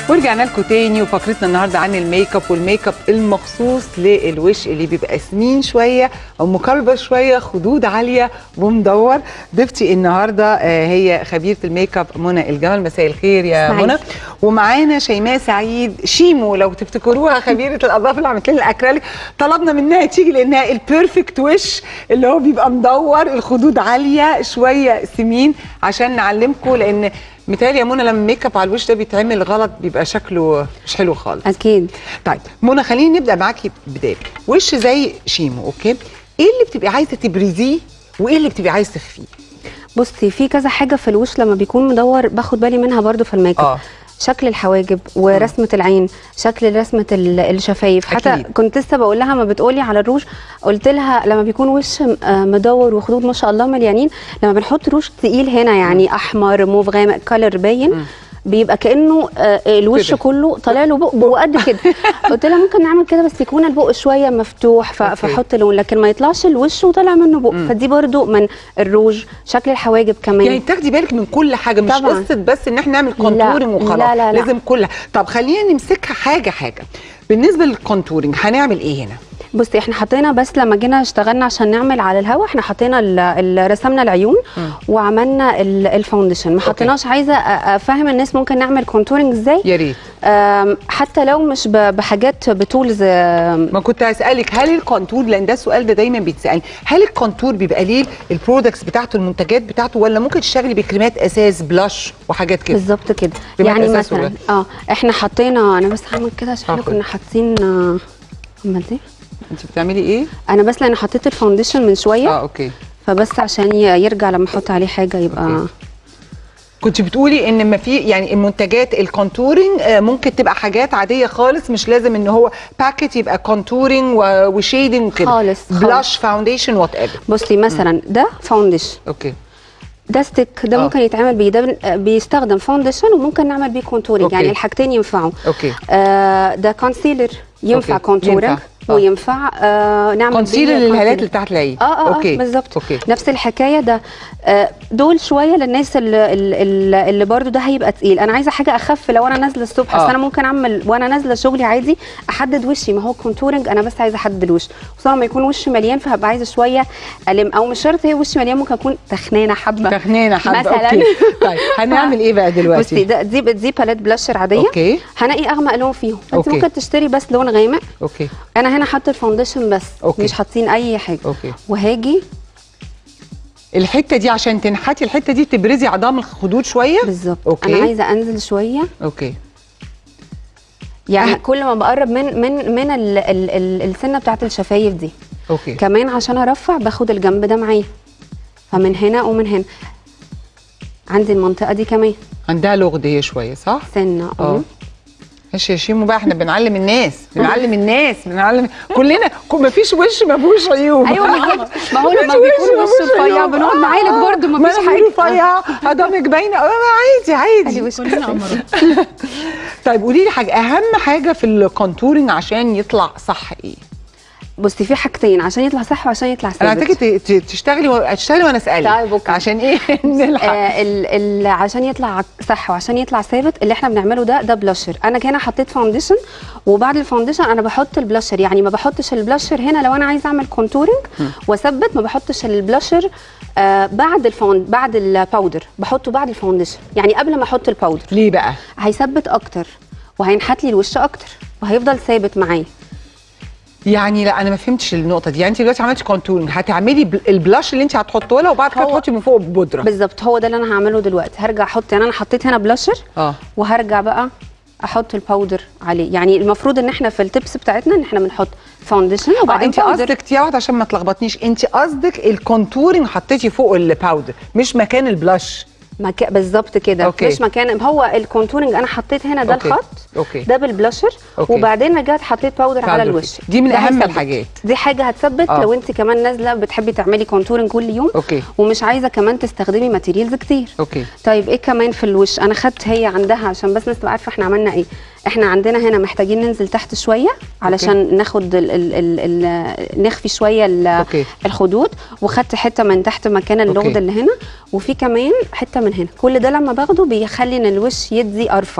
ورجعنا لكم تاني وفقرتنا النهارده عن الميك اب والميك اب المخصوص للوش اللي بيبقى سمين شويه او مكلبش شويه خدود عاليه ومدور ضيفتي النهارده آه، هي خبيره الميك اب منى الجمل مساء الخير يا سعيد. منى ومعانا شيماء سعيد شيمو لو تفتكروها خبيره الاظافر اللي عملت لنا الاكريليك طلبنا منها تيجي لانها البيرفكت وش اللي هو بيبقى مدور الخدود عاليه شويه سمين عشان نعلمكم لان متهيألي يا منى لما الميك اب على الوش ده بيتعمل غلط بيبقى شكله مش حلو خالص اكيد طيب منى خليني نبدا معاكي بدايه وش زي شيمو اوكي ايه اللي بتبقي عايزه تبرزيه وايه اللي بتبقي عايزه تخفيه بصي في كذا حاجه في الوش لما بيكون مدور باخد بالي منها برضو في الميك اب آه. شكل الحواجب ورسمه العين شكل رسمه ال- الشفايف حتى أكيد. كنت لسه بقول لها ما بتقولي على الروج قلت لها لما بيكون وش م- آه مدور وخدود ما شاء الله مليانين لما بنحط روج تقيل هنا يعني احمر موف غامق كلر باين بيبقى كانه آه الوش كده. كله طالع له بق بق قد كده قلت لها ممكن نعمل كده بس يكون البق شويه مفتوح ف- أوكي. فحط لون لكن ما يطلعش الوش وطالع منه بق فدي برضو من الروج شكل الحواجب كمان يعني تاخدي بالك من كل حاجه مش طبعاً. قصه بس ان احنا نعمل كونتورنج وخلاص لا، لا، لا. لازم كلها طب خلينا نمسكها حاجه حاجه بالنسبه للكونتورنج هنعمل ايه هنا بصي احنا حطينا بس لما جينا اشتغلنا عشان نعمل على الهواء احنا حطينا ال- ال- رسمنا العيون وعملنا ال- الفاونديشن ما حطيناش عايزه أ- افهم الناس ممكن نعمل كونتورنج ازاي يا ريت آم، حتى لو مش ب- بحاجات بتولز آم، ما كنت هسألك هل الكونتور لان ده السؤال ده دايما بيتسألني هل الكونتور بيبقى ليه البرودكتس بتاعته المنتجات بتاعته ولا ممكن تشتغلي بكريمات اساس بلاش وحاجات كده بالظبط كده كريمات يعني أساس مثلا ولا؟ اه احنا حطينا انا بس هعمل كده عشان احنا آخد. كنا حاطين آه، عملت ايه انت بتعملي ايه انا بس لان حطيت الفاونديشن من شويه اه اوكي فبس عشان ي- يرجع لما احط عليه حاجه يبقى أوكي. كنت بتقولي ان ما في يعني المنتجات الكونتورنج آه، ممكن تبقى حاجات عاديه خالص مش لازم ان هو باكيت يبقى كونتورنج وشيدنج كده خالص، خالص. بلاش فاونديشن وات ايفر بصي مثلا ده فاونديشن اوكي ده ستيك ده آه. ممكن يتعمل بيه ده بن- بيستخدم فاونديشن وممكن نعمل بيه كونتورنج أوكي. يعني الحاجتين ينفعوا اوكي آه ده كونسيلر ينفع أوكي. كونتورنج ينفع. آه. وينفع آه نعمل كونسيلر بيه للهالات concealer. اللي تحت العين اه اه, اوكي آه بالظبط اوكي نفس الحكايه ده آه دول شويه للناس اللي, اللي, اللي برضو ده هيبقى تقيل انا عايزه حاجه اخف لو انا نازله الصبح آه. بس انا ممكن اعمل وانا نازله شغلي عادي احدد وشي ما هو كونتورنج انا بس عايزه احدد الوش خصوصا لما يكون وشي مليان فهبقى عايزه شويه الم او مش شرط هي وشي مليان ممكن اكون تخنانه حبه تخنينه حبه مثلاً. اوكي طيب هنعمل ايه بقى دلوقتي بصي ده دي دي باليت بلاشر عاديه اوكي هنقي اغمق لون فيهم فانت أوكي. ممكن تشتري بس لون غامق اوكي انا هنا حاطه الفاونديشن بس أوكي. مش حاطين اي حاجه اوكي وهاجي الحته دي عشان تنحتي الحته دي تبرزي عظام الخدود شويه بالظبط أوكي. انا عايزه انزل شويه اوكي يعني أه. كل ما بقرب من من من ال ال ال السنه بتاعت الشفايف دي اوكي كمان عشان ارفع باخد الجنب ده معايا فمن هنا ومن هنا عندي المنطقه دي كمان عندها لغد هي شويه صح سنه اه اه ماشي يا شيمو بقى احنا بنعلم الناس بنعلم الناس بنعلم كلنا ما فيش وش ما فيهوش عيوب ايوه بالظبط ما هو مفيش لما وش بيكون ما وش فيهوش رفيع عيوب. بنقعد نعالج برضه ما فيش أنا حاجه رفيع عظامك باينه آه، عادي عادي ادي وش كلنا امراض طيب قولي لي حاجه اهم حاجه في الكونتورنج عشان يطلع صح ايه بصي في حاجتين عشان يطلع صح وعشان يطلع انا ثابت عايزاكي ت- ت- تشتغلي و- تشتغلي وانا اسالك طيب، أوكي. عشان ايه نلحق آه ال ال عشان يطلع صح وعشان يطلع ثابت اللي احنا بنعمله ده ده بلاشر انا هنا حطيت فاونديشن وبعد الفاونديشن انا بحط البلاشر يعني ما بحطش البلاشر هنا لو انا عايزه اعمل كونتورنج واثبت ما بحطش البلاشر آه بعد الفاوند بعد الباودر بحطه بعد الفاونديشن يعني قبل ما احط الباودر ليه بقى هيثبت اكتر وهينحت لي الوش اكتر وهيفضل ثابت معايا يعني لا انا ما فهمتش النقطه دي يعني انت دلوقتي عملتي كونتورنج هتعملي بل- البلاش اللي انت هتحطه لها وبعد كده هو- تحطي من فوق بودره بالظبط هو ده اللي انا هعمله دلوقتي هرجع احط يعني انا حطيت هنا بلاشر اه وهرجع بقى احط الباودر عليه يعني المفروض ان احنا في التبس بتاعتنا ان احنا بنحط فاونديشن اه وبعدين انت باودر قصدك يا واحد عشان ما تلخبطنيش انت قصدك الكونتورنج حطيتي فوق الباودر مش مكان البلاش مكا... بالظبط كده أوكي. مش مكان هو الكونتورنج انا حطيت هنا ده أوكي. الخط أوكي. ده بالبلاشر أوكي. وبعدين رجعت حطيت باودر على باودر. الوش دي من ده أهم هيثبت. الحاجات. دي حاجه هتثبت آه. لو انت كمان نازله بتحبي تعملي كونتورنج كل يوم أوكي. ومش عايزه كمان تستخدمي ماتيريالز كتير اوكي طيب ايه كمان في الوش انا خدت هي عندها عشان بس الناس تبقى عارفه احنا عملنا ايه احنا عندنا هنا محتاجين ننزل تحت شويه علشان ناخد ال ال ال ال نخفي شويه ال- أوكي. الخدود وخدت حته من تحت مكان اللغد أوكي. اللي هنا وفي كمان حته من هنا كل ده لما باخده بيخلي ان الوش يدي ارفع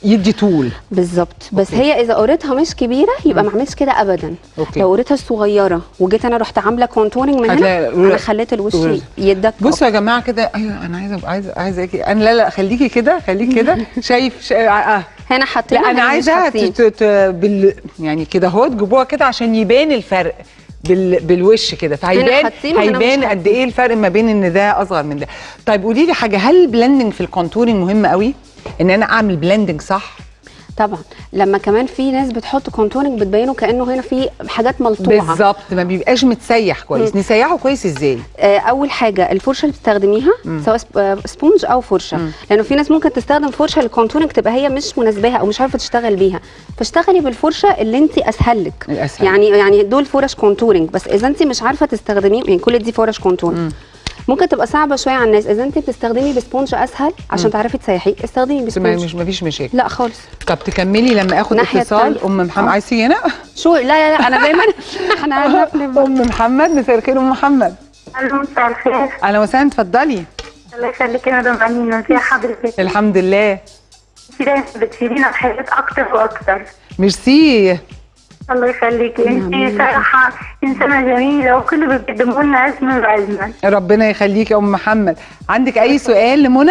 يدي طول بالظبط بس أوكي. هي اذا قريتها مش كبيره يبقى ما اعملش كده ابدا أوكي. لو قريتها صغيره وجيت انا رحت عامله كونتورنج من هنا هتلاقي- انا خليت الوش يدك بصوا يا جماعه كده ايوه انا عايزه عايزه عايزه إيه؟ انا لا لا خليكي كده خليك كده شايف شا... آه. هنا حطينا لا انا هنا مش عايزاها حاطين. ت... ت... بال... يعني كده اهو تجيبوها كده عشان يبان الفرق بال... بالوش كده فهيبان حاطين وهنا مش هيبان قد حاطين. ايه الفرق ما بين ان ده اصغر من ده طيب قولي لي حاجه هل البلندنج في الكونتورنج مهم قوي ان انا اعمل بلندنج صح طبعا لما كمان في ناس بتحط كونتورنج بتبينه كانه هنا في حاجات ملطوعه بالظبط ما بيبقاش متسيح كويس نسيحه كويس ازاي آه، اول حاجه الفرشه اللي بتستخدميها سواء سب- آه، سبونج او فرشه لانه في ناس ممكن تستخدم فرشه للكونتورنج تبقى هي مش مناسباها او مش عارفه تشتغل بيها فاشتغلي بالفرشه اللي انت اسهل لك الأسهل. يعني يعني دول فرش كونتورنج بس اذا انت مش عارفه تستخدميه يعني كل دي فرش كونتورنج ممكن تبقى صعبه شويه على الناس اذا انت بتستخدمي بسبونج اسهل عشان تعرفي تسيحيه استخدمي بس ما بسبونج مش مفيش مشاكل لا خالص طب تكملي لما اخد الناحية اتصال التانية. ام محمد آه. عايز تيجي هنا شو لا لا لا انا دايما احنا عارفه ام محمد مساء الخير ام محمد الو مساء الخير اهلا وسهلا اتفضلي الله يخليك يا مدام امينه ازي حضرتك الحمد لله انت دايما بتفيدينا بحاجات اكتر واكتر ميرسي الله يخليكي انت صراحه انسانه جميله وكل اللي بتقدموا لنا اجمل واجمل ربنا يخليكي يا ام محمد عندك اي سؤال لمنى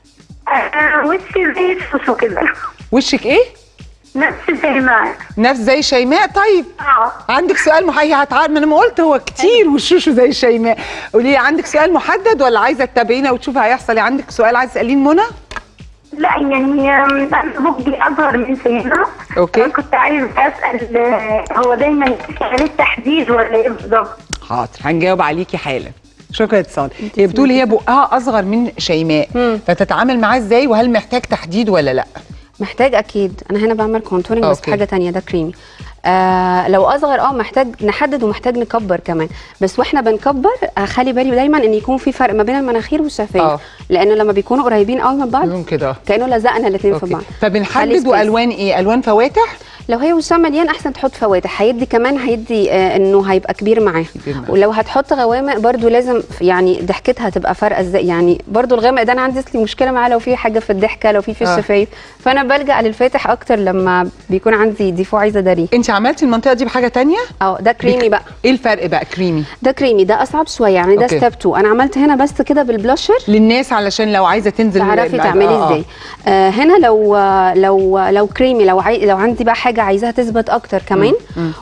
انا وشي زي السوسو كده وشك ايه نفس زي ما نفس زي شيماء طيب اه عندك سؤال محدد هتعرف ما انا ما قلت هو كتير وشوشه زي شيماء قولي لي عندك سؤال محدد ولا عايزه تتابعينا وتشوفي هيحصل ايه عندك سؤال عايزه تسالين منى لا يعني آم، انا بقضي اصغر من سنه أوكي. كنت عايز اسال آه، هو دايما عليه تحديد ولا ايه بالظبط؟ حاضر هنجاوب عليكي حالا شكرا اتصال هي بتقول هي بقها اصغر من شيماء فتتعامل معاه ازاي وهل محتاج تحديد ولا لا محتاج اكيد انا هنا بعمل كونتورنج بس أوكي. حاجه تانية ده كريمي آه لو اصغر اه محتاج نحدد ومحتاج نكبر كمان بس واحنا بنكبر آه خلي بالي دايما ان يكون في فرق ما بين المناخير والشفايف آه. لانه لما بيكونوا قريبين قوي من بعض يوم كده كانه لزقنا الاثنين في اوكي بعض خلي فبنحدد space. والوان ايه الوان فواتح لو هي وشها مليان احسن تحط فواتح هيدي كمان هيدي آه انه هيبقى كبير معاه كبير معاه. ولو هتحط غوامق برضو لازم يعني ضحكتها تبقى فارقه ازاي يعني برضو الغامق ده انا عندي اصلي مشكله معاه لو في حاجه في الضحكه لو في في آه. الشفايف فانا بلجا للفاتح اكتر لما بيكون عندي ديفو عايزه اداريه انت عملتي المنطقه دي بحاجه تانية اه ده كريمي بقى ايه الفرق بقى كريمي ده كريمي ده اصعب شويه يعني ده أوكي. ستيب 2 انا عملت هنا بس كده بالبلاشر للناس علشان لو عايزه تنزل تعرفي مع- تعملي آه، آه. ازاي آه هنا لو لو لو كريمي لو عاي... لو عندي بقى حاجه عايزاها تثبت اكتر كمان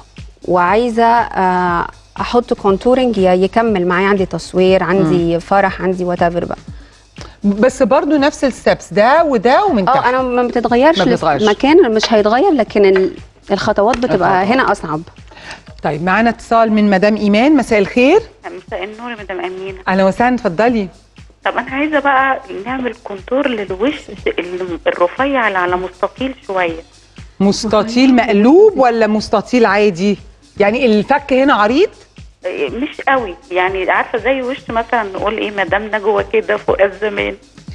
وعايزه آه احط كونتورنج يكمل معايا عندي تصوير عندي فرح عندي وات بقى بس برضو نفس الستبس ده وده ومن تحت اه انا ما بتتغيرش ما بتتغيرش. المكان مش هيتغير لكن ال- الخطوات بتبقى الخطوات. هنا اصعب طيب معانا اتصال من مدام ايمان مساء الخير مساء النور يا مدام امينه اهلا وسهلا اتفضلي طب انا عايزه بقى نعمل كونتور للوش ال- الرفيع اللي على مستطيل شويه مستطيل مقلوب ولا مستطيل عادي يعني الفك هنا عريض إيه، مش قوي يعني عارفه زي وش مثلا نقول ايه مدام نجوى كده فوق الزمان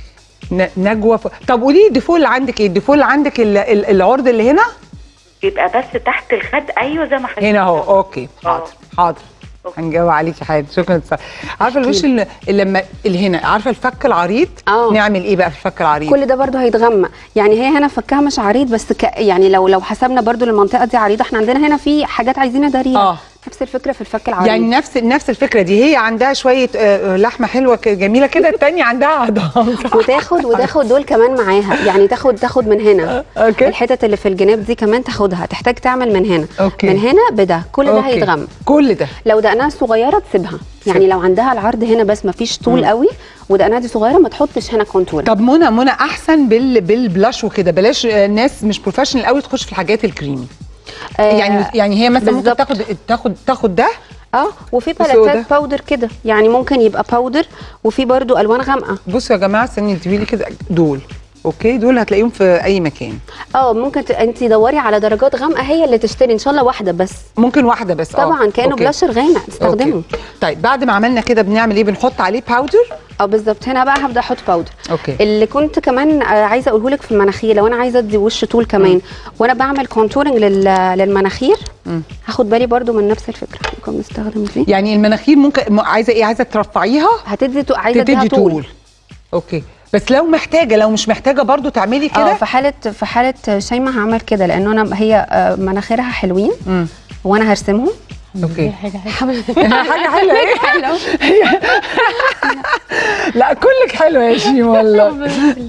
ن- نجوى ف... طب قولي لي الديفول اللي عندك ايه الديفول اللي عندك ال- ال- العرض اللي هنا بيبقى بس تحت الخد ايوه زي ما حضرتك هنا اهو اوكي حاضر آه. حاضر أوكي. هنجاوب عليكي حاجه شكرا اتصال عارفه الوش اللي اللي لما اللي هنا عارفه الفك العريض آه. نعمل ايه بقى في الفك العريض كل ده برضو هيتغمق يعني هي هنا فكها مش عريض بس ك... يعني لو لو حسبنا برضو المنطقه دي عريضه احنا عندنا هنا في حاجات عايزين نداريها آه. نفس الفكره في الفك العريض يعني نفس نفس الفكره دي هي عندها شويه آه، آه، لحمه حلوه ك- جميله كده الثانيه عندها عضلات وتاخد وتاخد دول كمان معاها يعني تاخد تاخد من هنا أوكي. الحتت اللي في الجناب دي كمان تاخدها تحتاج تعمل من هنا أوكي. من هنا بده كل ده أوكي. هيتغمق كل ده لو دقنها صغيره تسيبها يعني لو عندها العرض هنا بس ما فيش طول قوي ودقنها دي صغيره ما تحطش هنا كونتور طب منى منى احسن بال بالبلاش وكده بلاش آه، ناس مش بروفيشنال قوي تخش في الحاجات الكريمي آه، يعني يعني هي مثلا ممكن بالظبط. تاخد تاخد تاخد ده اه وفي وسودا. باليتات باودر كده يعني ممكن يبقى باودر وفي برضو الوان غامقه بصوا يا جماعه استني انتبهي لي كده دول اوكي دول هتلاقيهم في اي مكان اه ممكن ت... انت دوري على درجات غامقه هي اللي تشتري ان شاء الله واحده بس ممكن واحده بس آه. طبعا كانه أوكي. بلاشر غامق تستخدمه أوكي. طيب بعد ما عملنا كده بنعمل ايه بنحط عليه باودر اه بالظبط هنا بقى هبدا احط باودر أوكي. اللي كنت كمان آه، عايزه اقوله لك في المناخير لو انا عايزه ادي وش طول كمان وانا بعمل كونتورنج لل... للمناخير هاخد بالي برضو من نفس الفكره ممكن نستخدم دي يعني المناخير ممكن م- عايزه ايه عايزه ترفعيها هتدي تو... عايزه اديها تدي طول, طول اوكي بس لو محتاجه لو مش محتاجه برضو تعملي اه كده في حاله في حاله شيماء هعمل كده لانه انا هي آه، مناخيرها حلوين مم. وانا هرسمهم اوكي حاجه حلوه حاجه حلوه ايه لا كلك حلوه يا شيم والله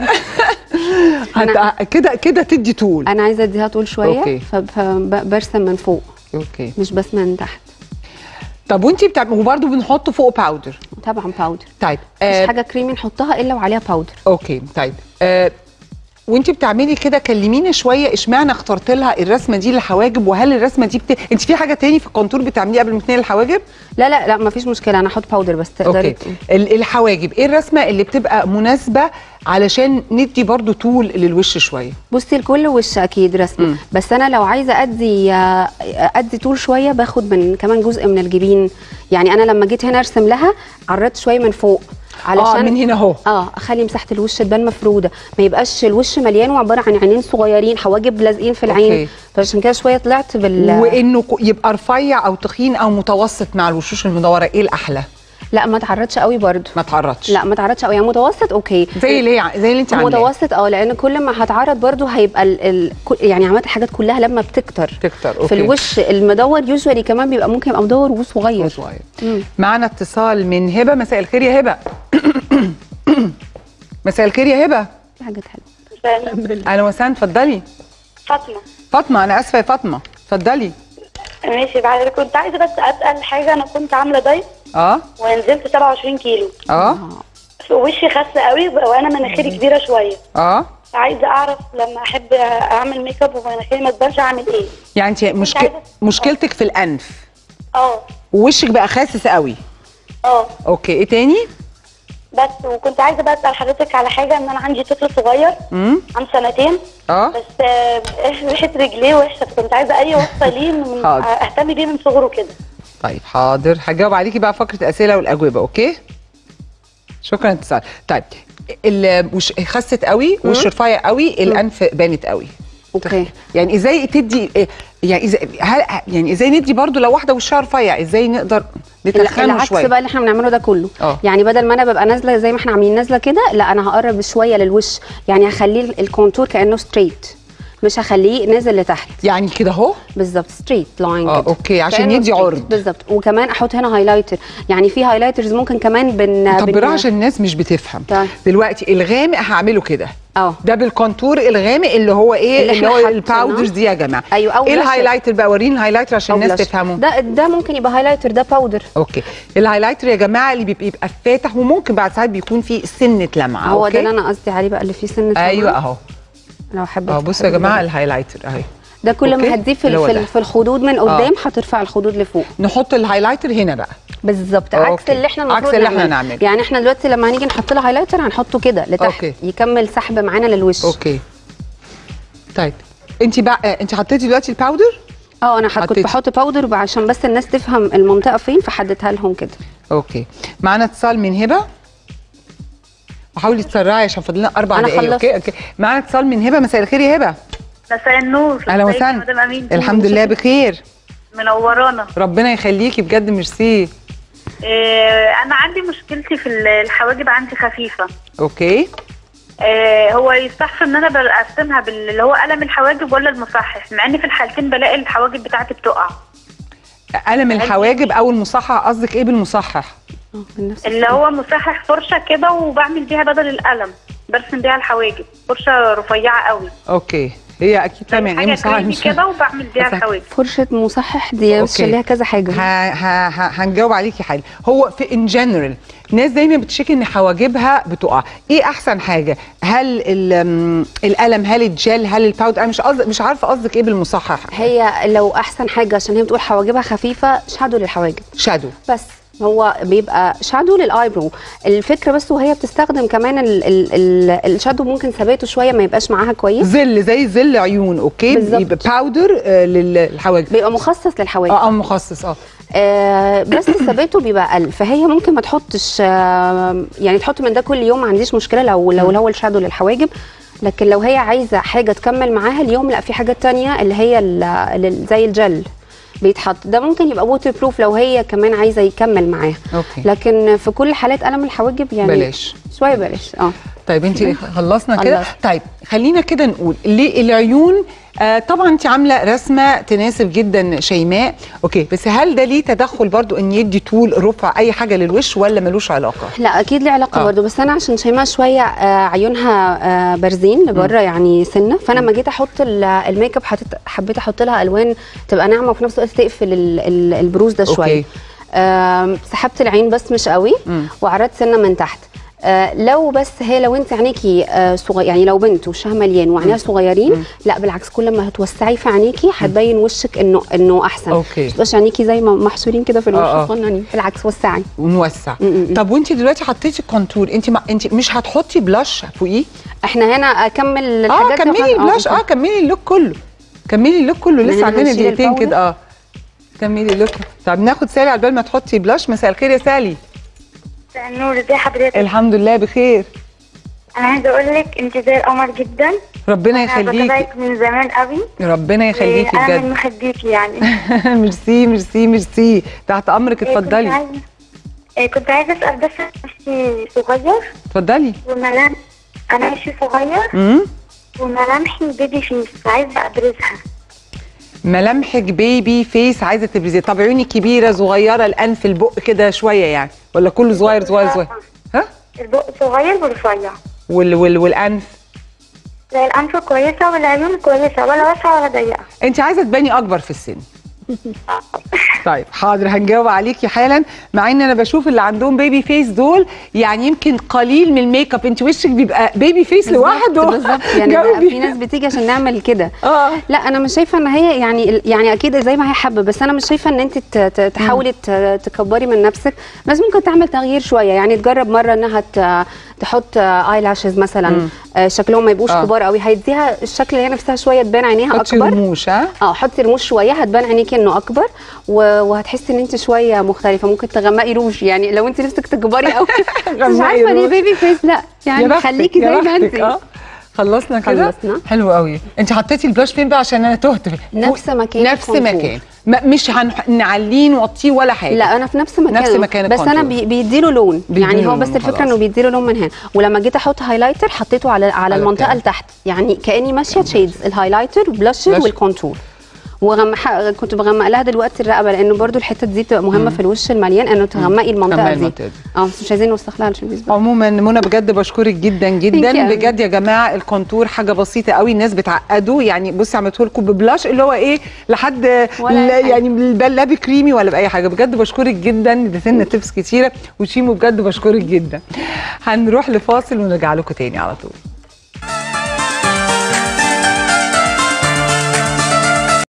هت- كده كده تدي طول انا عايزه اديها طول شويه أوكي. فبرسم من فوق اوكي مش بس من تحت طب وانتي بتعملي وبرده بنحط فوق باودر طبعا باودر طيب مش آه حاجه كريمي نحطها الا وعليها باودر اوكي طيب آه وانتي بتعملي كده كلمينا شويه اشمعنى اخترت لها الرسمه دي للحواجب وهل الرسمه دي بت... انت في حاجه تاني في الكونتور بتعمليه قبل ما تنقلي الحواجب لا لا لا مفيش مشكله انا احط باودر بس تقدري اوكي ال- الحواجب ايه الرسمه اللي بتبقى مناسبه علشان ندي برضو طول للوش شويه بصي لكل وش اكيد رسم مم. بس انا لو عايزه ادي آه، ادي طول شويه باخد من كمان جزء من الجبين يعني انا لما جيت هنا ارسم لها عرضت شويه من فوق اه من هنا اهو اه اخلي مساحه الوش تبان مفروده ما يبقاش الوش مليان وعباره عن عينين صغيرين حواجب لازقين في العين أوكي. فعشان كده شويه طلعت بال وانه ك- يبقى رفيع او تخين او متوسط مع الوشوش المدوره ايه الاحلى لا ما تعرضش قوي برضو ما تعرضش لا ما تعرضش قوي يعني متوسط اوكي زي اللي هي زي اللي انت عاملاه متوسط اه لان كل ما هتعرض برضو هيبقى ال... ال... كل- يعني عملت الحاجات كلها لما بتكتر تكتر اوكي في الوش المدور يوجوالي كمان بيبقى ممكن يبقى مدور وصغير صغير مم. معنا اتصال من هبه مساء الخير يا هبه مساء الخير يا هبه في حاجات حلوه اهلا وسهلا اتفضلي فاطمة فاطمه انا اسفه يا فاطمه اتفضلي ماشي بعد كنت عايزة بس أسأل حاجة أنا كنت عاملة دايت اه ونزلت 27 كيلو اه وشي خس قوي وأنا مناخيري كبيرة شوية اه عايزة أعرف لما أحب أعمل ميك اب ومناخيري ما تبانش أعمل إيه يعني انت مشك... عايزة- مشكلتك في الانف اه ووشك بقى خاسس قوي اه اوكي ايه تاني بس وكنت عايزة بقى أسأل حضرتك على حاجة إن أنا عندي طفل صغير امم عن سنتين اه بس آه، ريحة رجليه وحشة فكنت عايزة أي وصفة ليه من حاضر. أهتم بيه من صغره كده طيب حاضر هجاوب عليكي بقى فقره اسئله والاجوبه اوكي شكرا اتصال طيب ال- وش خست قوي وش رفيع قوي الانف بانت قوي اوكي يعني ازاي تدي يعني ازاي هل يعني ازاي ندي برضو لو واحده وشها رفيع ازاي نقدر نتخنه العكس شويه بقى اللي احنا بنعمله ده كله اه. يعني بدل ما انا ببقى نازله زي ما احنا عاملين نازله كده لا انا هقرب شويه للوش يعني هخليه الكونتور كانه ستريت مش هخليه نازل لتحت يعني كده اهو بالظبط ستريت لاين اه اوكي عشان كأنه يدي straight. عرض بالظبط وكمان احط هنا هايلايتر يعني في هايلايترز ممكن كمان بن طب بن- بالراحه عشان الناس مش بتفهم طيب. دلوقتي الغامق هعمله كده اه ده بالكونتور الغامق اللي هو ايه اللي اللي, احنا هو حاطينه. الباودرز دي يا جماعه أيوة، أو ايه blusher. الهايلايتر بقى وريني الهايلايتر عشان أو الناس blush. تفهمه ده ده ممكن يبقى هايلايتر ده باودر اوكي الهايلايتر يا جماعه اللي بيبقى, بيبقى فاتح وممكن بعد ساعات بيكون فيه سنه لمعه هو أوكي؟ ده اللي انا قصدي عليه بقى اللي فيه سنه ايوه لمعة. اهو لو حبيت اه بصوا يا جماعه الهايلايتر اهي ده كل أوكي. ما هتضيف في, اللي هو في, ده. في الخدود من قدام هترفع الخدود لفوق نحط الهايلايتر هنا بقى بالظبط أوكي. عكس اللي احنا عكس المفروض اللي احنا نعمله. نعمله. يعني احنا دلوقتي لما هنيجي نحط له هايلايتر هنحطه كده لتحت أوكي. يكمل سحب معانا للوش اوكي طيب انت بقى انت حطيتي دلوقتي الباودر اه انا حط- كنت حطيتي. بحط باودر عشان بس الناس تفهم المنطقه فين فحددتها لهم كده اوكي معانا اتصال من هبه وحاولي تسرعي عشان فاضل لنا اربع أنا دقايق خلصت. اوكي اوكي معانا اتصال من هبه مساء الخير يا هبه مساء النور اهلا ازيك يا مدام وسهلا امين الحمد لله بخير منورانا ربنا يخليكي بجد ميرسي آه انا عندي مشكلتي في الحواجب عندي خفيفه اوكي آه هو يستحسن ان انا بقسمها باللي هو قلم الحواجب ولا المصحح مع ان في الحالتين بلاقي الحواجب بتاعتي بتقع قلم الحواجب او المصحح قصدك ايه بالمصحح اه من نفس اللي هو مصحح فرشه كده وبعمل بيها بدل القلم برسم بيها الحواجب فرشه رفيعه قوي اوكي هي اكيد فاهمه يعني ايه حاجه مصحح كريمي مش كده وبعمل بيها بس- الحواجب فرشه مصحح دي بس أوكي. ليها كذا حاجه ه- ه- ه- هنجاوب عليكي حاجه هو في ان جنرال ناس دايما بتشكي ان حواجبها بتقع ايه احسن حاجه هل ال- أم، القلم هل الجل هل الباودر انا مش قصد مش عارفه قصدك ايه بالمصحح هي لو احسن حاجه عشان هي بتقول حواجبها خفيفه شادو للحواجب شادو بس هو بيبقى شادو للايبرو الفكره بس وهي بتستخدم كمان ال ال ال الشادو ممكن ثباته شويه ما يبقاش معاها كويس ظل زي ظل عيون اوكي بالظبط. يبقى باودر آه، للحواجب بيبقى مخصص للحواجب اه اه مخصص اه آه بس ثباته بيبقى اقل فهي ممكن ما تحطش آه يعني تحط من ده كل يوم ما عنديش مشكله لو لو هو الشادو للحواجب لكن لو هي عايزه حاجه تكمل معاها اليوم لا في حاجات تانية اللي هي ال- ال- زي الجل بيتحط ده ممكن يبقى ووتر بروف لو هي كمان عايزه يكمل معاها اوكي لكن في كل حالات قلم الحواجب يعني بلاش شويه بلاش اه طيب انت خلصنا كده خلصت. طيب خلينا كده نقول ليه العيون آه طبعا انت عامله رسمه تناسب جدا شيماء اوكي بس هل ده ليه تدخل برضو ان يدي طول رفع اي حاجه للوش ولا ملوش علاقه لا اكيد ليه علاقه آه. آه. برضه بس انا عشان شيماء شويه آه عيونها آه بارزين لبره يعني سنه فانا لما جيت احط ال- الميك اب حطيت حبيت احط لها الوان تبقى ناعمه وفي نفس الوقت تقفل ال- ال- البروز ده أوكي. شويه آه سحبت العين بس مش قوي مم. وعرضت سنه من تحت آه لو بس هي لو انت عينيكي آه صغير يعني لو بنت وشها مليان وعينيها صغيرين لا بالعكس كل ما هتوسعي في عينيكي هتبين وشك انه انه احسن أوكي. مش تبقاش عينيكي زي ما محصورين كده في الوش آه، آه. صغننين بالعكس وسعي ونوسع م- م- م. طب وانت دلوقتي حطيتي كونتور انت ما انت مش هتحطي بلاش فوقيه احنا هنا اكمل اه الحاجات دي كملي وخلاص. البلاش اه أوكي. كملي اللوك كله كملي اللوك كله من لسه هنا عندنا هنشيل دقيقتين الباودر؟ كده اه كملي اللوك طب ناخد سالي على بال ما تحطي بلاش مساء الخير يا سالي نور ازي حضرتك الحمد لله بخير انا عايزه اقول لك انت زي القمر جدا ربنا انا يخليكي بتابعك من زمان قوي ربنا يخليكي انا من بجد محبيكي يعني ميرسي ميرسي ميرسي تحت امرك إيه، كنت اتفضلي عايزة- إيه، كنت عايزه اسال بس نفسي صغير اتفضلي وملامح انا وشي صغير امم وملامحي بيبي فيس عايزه ابرزها ملامحك بيبي فيس عايزه تبرزي طب عيونك كبيره صغيره الانف البق كده شويه يعني ولا كله صغير صغير صغير ها البق صغير ورفيع وال وال والانف لا الانف كويسه والعيون كويسه ولا واسعه ولا ضيقه انت عايزه تباني اكبر في السن طيب حاضر هنجاوب عليكي حالا مع ان انا بشوف اللي عندهم بيبي فيس دول يعني يمكن قليل من الميك اب انت وشك بيبقى بيبي فيس لوحده بالظبط يعني جاوبي. في ناس بتيجي عشان نعمل كده اه لا انا مش شايفه ان هي يعني يعني اكيد زي ما هي حابه بس انا مش شايفه ان انت ت- ت- تحاولي ت- تكبري من نفسك بس ممكن تعمل تغيير شويه يعني تجرب مره انها ت- تحط اي لاشز مثلا آه، شكلهم ما يبقوش آه. كبار قوي هيديها الشكل اللي هي نفسها شويه تبان عينيها حطي اكبر رموش ها اه حطي رموش شويه هتبان عينيكي انه اكبر و- وهتحسي ان انت شويه مختلفه ممكن تغمقي روج يعني لو انت نفسك تكبري قوي مش غمقي عارفه ليه روج. بيبي فيس لا يا يعني بختك، خليكي يا زي ما بختك، انت اه خلصنا كده خلصنا. حلو قوي انت حطيتي البلاش فين بقى عشان انا تهت نفس مكان نفس الكونتور. مكان ما مش هنعليه نوطيه ولا حاجه لا انا في نفس مكان نفس مكان بس انا الكونتور. بي بيديله لون بيديله يعني هو لون، بس الفكره خلاص. انه بيديله لون من هنا ولما جيت احط هايلايتر حطيته على على على المنطقه بتاع. اللي تحت يعني كاني ماشيه شيدز الهايلايتر بلاشر بلاشر. والكونتور وغمح كنت بغمق لها دلوقتي الرقبه لانه برضو الحته دي بتبقى مهمه في الوش المليان انه تغمقي المنطقه تغمقي دي المنطقة دي. اه بس مش عايزين نوسخ لها عشان بيسبق عموما منى بجد بشكرك جدا Thank جدا you. بجد يا جماعه الكونتور حاجه بسيطه قوي الناس بتعقده يعني بصي عملته لكم ببلاش اللي هو ايه لحد ولا لا- أي حاجة. يعني لا بكريمي ولا باي حاجه بجد بشكرك جدا اديتنا تيبس كتيره وشيمو بجد بشكرك جدا هنروح لفاصل ونرجع لكم تاني على طول